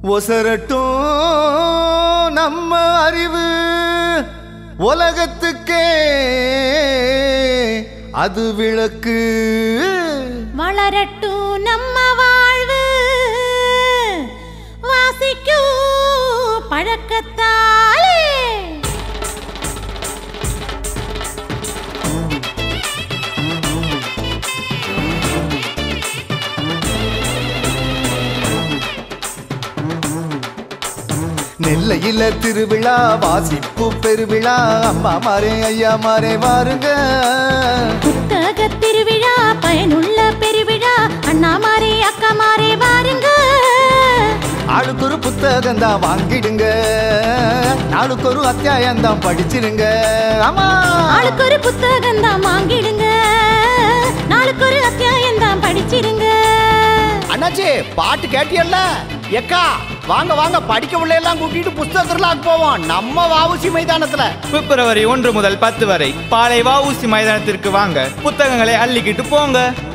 ஒசரட்டும் நம்ம அறிவு உலகத்துக்கே அது விளக்கு வளரட்டும் நம்ம வாழ்வு வாசிக்கும் பழக்கத்தாலே நெல்லையில திருவிழா வாசிப்பு பெருவிழா அம்மா மாரே ஐயா மாரே வாருங்க புத்தக திருவிழா பயனுள்ள பெருவிழா அண்ணாமாரே அக்காமாரே வாருங்க ஆளுக்கு ஒரு புத்தகம் தான் வாங்கிடுங்க நாளுக்கு ஒரு அத்தியாயம் தான் படிச்சிருங்க ஆமா ஆளுக்கு ஒரு புத்தகம் தான் வாங்கிடுங்க நாளுக்கு ஒரு அத்தியாயம் தான் படிச்சிடுங்க அண்ணாச்சி பாட்டு கேட்டியல்ல எக்கா வாங்க வாங்க படிக்க உள்ள எல்லாம் கூட்டிட்டு புஸ்தக திருவிழாக்கு போவோம் நம்ம வாவுசி மைதானத்துல பிப்ரவரி ஒன்று முதல் பத்து வரை பாலை வஉசி மைதானத்திற்கு வாங்க புத்தகங்களை அள்ளிக்கிட்டு போங்க